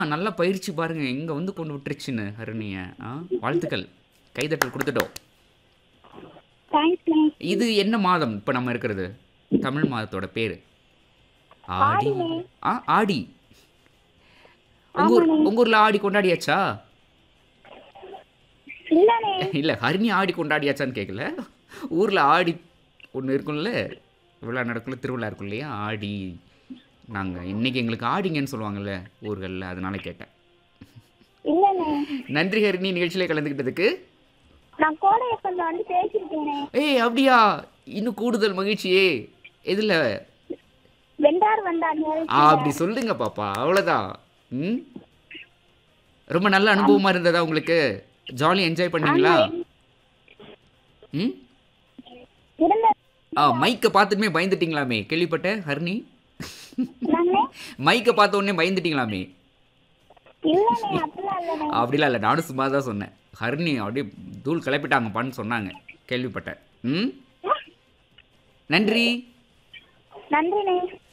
நல்ல பயிற்சி பாருங்க எங்க வந்து கொண்டு விட்டுருச்சுன்னு ஹரிணிய ஆ வாழ்த்துக்கள் கைதட்டல் கொடுத்துட்டோம் தேங்க்ஸ்ண்ணே இது என்ன மாதம் இப்போ நம்ம இருக்கிறது தமிழ் மாதத்தோட பேர் ஆடி ஆ ஆடி உங்க ஊர் உங்க ஊர்ல ஆடி கொண்டாடியாச்சா இல்லண்ணே இல்ல ஹரிணி ஆடி கொண்டாடியாச்சான்னு கேட்கல ஊர்ல ஆடி ஒன்று இருக்கும்ல விழா நடக்கும்ல திருவிழா இருக்கும் இல்லையா ஆடி நாங்க இன்னைக்கு எங்களுக்கு ஆடிங்கன்னு சொல்லுவாங்கல்ல ஊர்களில் அதனால கேட்டேன் இல்லண்ணே நன்றி ஹரிணி நிகழ்ச்சியில கலந்துக்கிட்டதுக்கு நான் கோடை எப்பந்த வந்து பேசியிருக்கேனே ஏய் அப்படியா இன்னும் கூடுதல் மகிழ்ச்சியே எதுல வெண்டார் வந்தார் நிகழ்ச்சி. ஆ, அப்படி சொல்லுங்க பாப்பா அவ்வளோதான் ம் ரொம்ப நல்ல அனுபவமா இருந்ததா உங்களுக்கு ஜாலி என்ஜாய் பண்ணீங்களா ம் இருந்த ஆ மைக்கை பார்த்துட்டுமே பயந்துட்டீங்களாமே கேள்விப்பட்டேன் ஹர்னி நாங்களே மைக்கை பார்த்த உடனே பயந்துட்டீங்களாமே இல்லண்ணே அப்படிலாம் இல்லண்ணே அப்படிலாம் இல்லை நானும் சும்மா தான் சொன்னேன் ஹர்னி அப்படியே தூள் கிளப்பிட்டாங்கப்பான்னு சொன்னாங்க கேள்விப்பட்டேன் ம் நன்றி நன்றிண்ணே